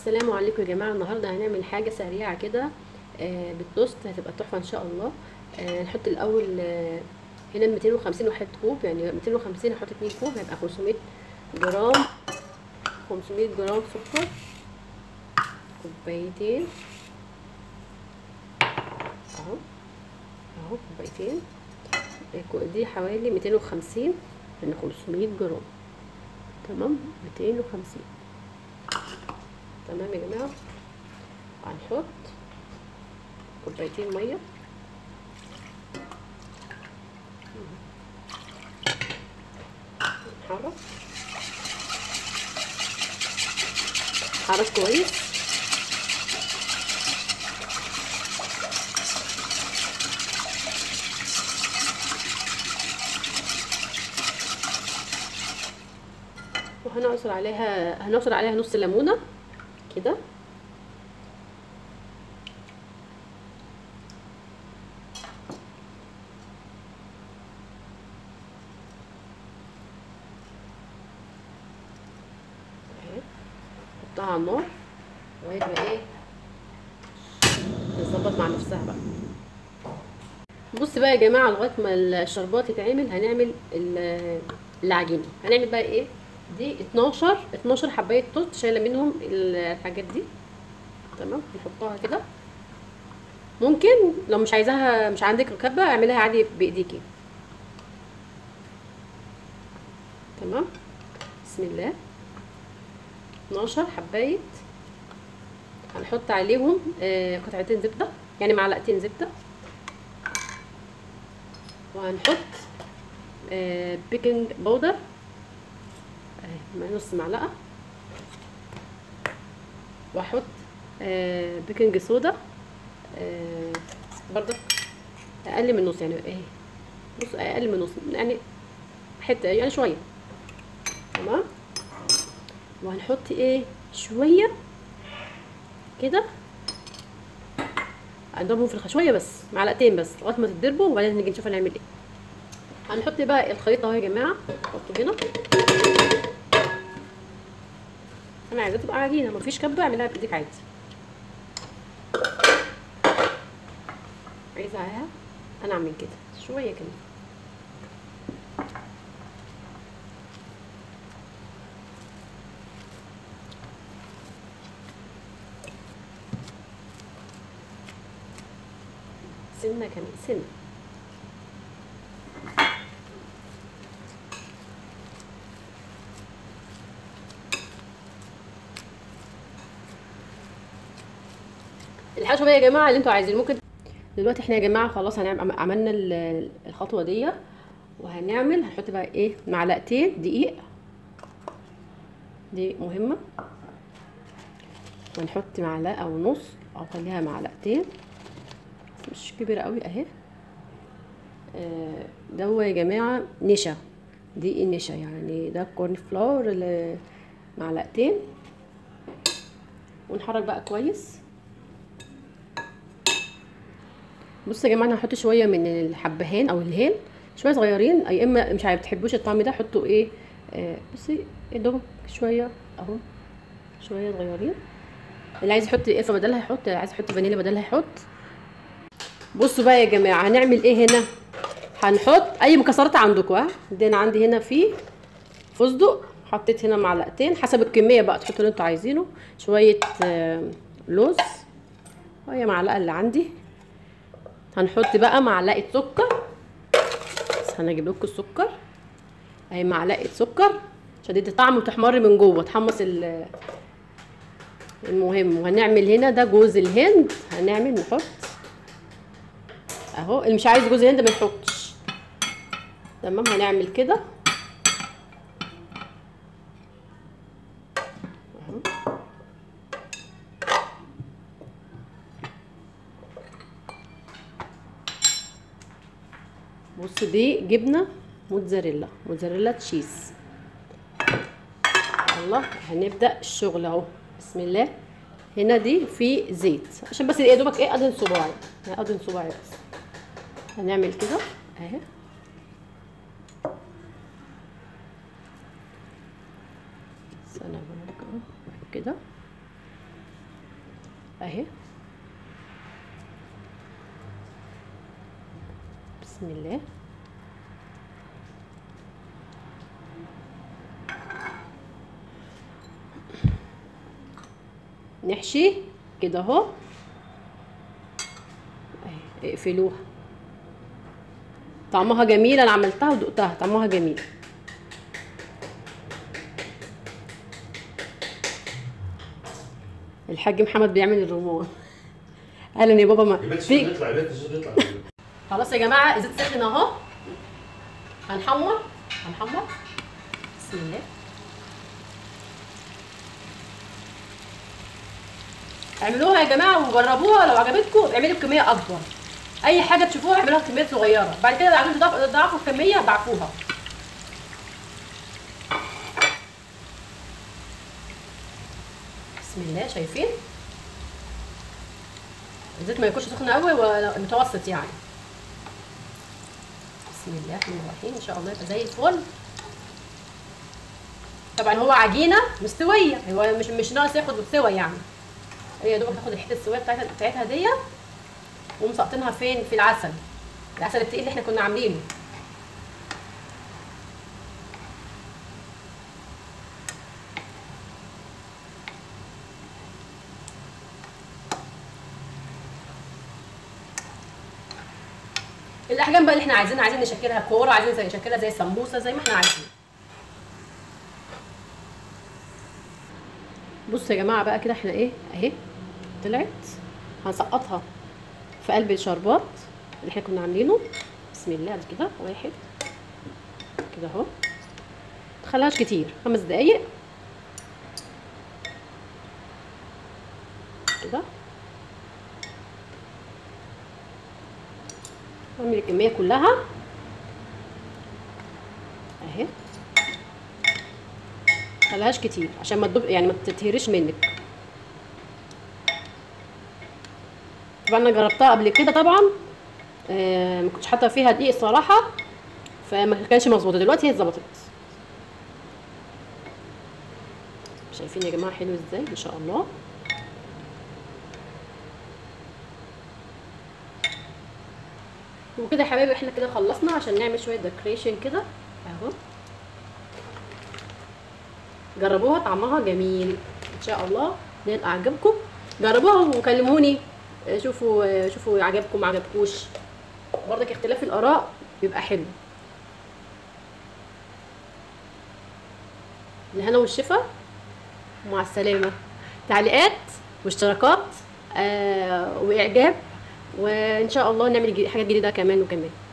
السلام عليكم يا جماعه النهارده هنعمل حاجه سريعه كده آه بالتوست هتبقى تحفه ان شاء الله آه نحط الاول آه هنا 250 واحد كوب يعني 250 هحط 2 كوب هيبقى 500 جرام 500 جرام سكر كوبايتين اهو اهو كوبايتين دي حوالي 250 يعني 500 جرام تمام 250 تمام يا جماعه هنحط كوبايتين ميه نحرك نحرك كويس وهنعصر عليها هنعصر عليها نص ليمونه كده نحطها على النار وهي تبقى ايه تظبط مع نفسها بقى بص بقى يا جماعه لغايه ما الشربات يتعمل هنعمل العجينه هنعمل بقى ايه دي 12 12 حبايه توست شايله منهم الحاجات دي تمام نحطها كده ممكن لو مش عايزاها مش عندك ركبه اعمليها عادي بايديكي تمام بسم الله 12 حبايه هنحط عليهم آه قطعتين زبده يعني معلقتين زبده وهنحط آه بيكنج باودر نص معلقه واحط آه بيكنج صودا آه برضك اقل من نص يعني ايه نص اقل من نص يعني حته يعني شويه تمام وهنحط ايه شويه كده هنضربهم في الخ... شويه بس معلقتين بس لغايه ما تتضربوا وبعدين نيجي نشوف هنعمل ايه هنحط بقى الخليط اهو يا جماعه نحطه هنا انا عايزاه تبقى عجينه مفيش كبه اعملها بايدك عادي عايزاها انا اعمل كده شويه كده سنه كمان سنه الحشوه بقى يا جماعه اللي انتوا عايزين ممكن دلوقتي احنا يا جماعه خلاص هنعمل عملنا الخطوه دي وهنعمل هنحط بقى ايه معلقتين دقيق دي مهمه ونحط معلقه ونص او خليها معلقتين مش كبيره قوي اهي آه ده يا جماعه نشا دي النشا يعني ده كورن فلاور معلقتين ونحرك بقى كويس بصوا يا جماعه انا هحط شويه من الحبهان او الهيل شويه صغيرين يا اما مش عارف بتحبوش الطعم ده حطوا ايه آه بصي يا دوبك شويه اهو شويه صغيرين اللي عايز يحط قرفه بدلها يحط اللي عايز يحط فانيليا بدلها يحط بصوا بقى يا جماعه هنعمل ايه هنا هنحط اي مكسرات عندكم ها دي انا عندي هنا في فستق حطيت هنا معلقتين حسب الكميه بقى تحطوا اللي انتوا عايزينه شويه آه لوز وهي معلقه اللي عندي هنحط بقى معلقه سكر بس هنجيب لكم السكر اهي معلقه سكر عشان تدي طعم وتحمر من جوه تحمص المهم وهنعمل هنا ده جوز الهند هنعمل نحط اهو اللي مش عايز جوز الهند ما يحطش تمام هنعمل كده بص دي جبنه موتزاريلا موتزاريلا تشيز يلا هنبدا الشغل اهو بسم الله هنا دي في زيت عشان بس يا دوبك ايه ادهن صباعي ادهن صباعي بس هنعمل كده اهي استنى كده اهي بسم الله نحشي كده اهو اهي اقفلوها طعمها جميل انا عملتها ودقتها طعمها جميل الحاج محمد بيعمل الرمان اهلا يا بابا ما يبقى في يطلع يبقى يطلع خلاص يا جماعه الزيت سخن اهو هنحمر هنحمر بسم الله اعملوها يا جماعه وجربوها لو عجبتكم اعملوا بكميه اكبر اي حاجه تشوفوها اعملوها بكميات صغيره بعد كده لو عايزين تضاف- تضاعفوا الكميه ضاعفوها بسم الله شايفين الزيت ما يكونش سخن قوي ولا متوسط يعني بسم الله الرحمن الرحيم ان شاء الله يبقى زي الفل طبعا هو عجينه مستويه هو مش مش ناقص ياخد سوا يعني هي يا دوبك تاخد الحته السويه بتاعتها بتاعتها دي ومسقطينها فين في العسل العسل التقيل اللي احنا كنا عاملينه الاحجام بقى اللي احنا عايزينها عايزين نشكلها كوره عايزين زي نشكلها زي سموسه زي ما احنا عايزين بصوا يا جماعه بقى كده احنا ايه اهي طلعت هنسقطها في قلب الشربات اللي احنا كنا عاملينه بسم الله ادي كده واحد كده اهو متخليهاش كتير خمس دقايق كده اعمل الكميه كلها اهي متخليهاش كتير عشان ما تدوب يعني ما تتهريش منك طبعا انا جربتها قبل كده طبعا آه ما كنتش حاطه فيها دقيق الصراحه فما كانش مظبوطه دلوقتي هي اتظبطت شايفين يا جماعه حلو ازاي ما شاء الله وكده يا حبايبي احنا كده خلصنا عشان نعمل شويه ديكوريشن كده اهو جربوها طعمها جميل ان شاء الله نال اعجبكم جربوها وكلموني آه، شوفوا آه، شوفوا عجبكم ما عجبكوش برضك اختلاف الاراء بيبقى حلو الهنا والشفا ومع السلامه تعليقات واشتراكات آه واعجاب وان شاء الله نعمل جديد- حاجات جديده كمان وكمان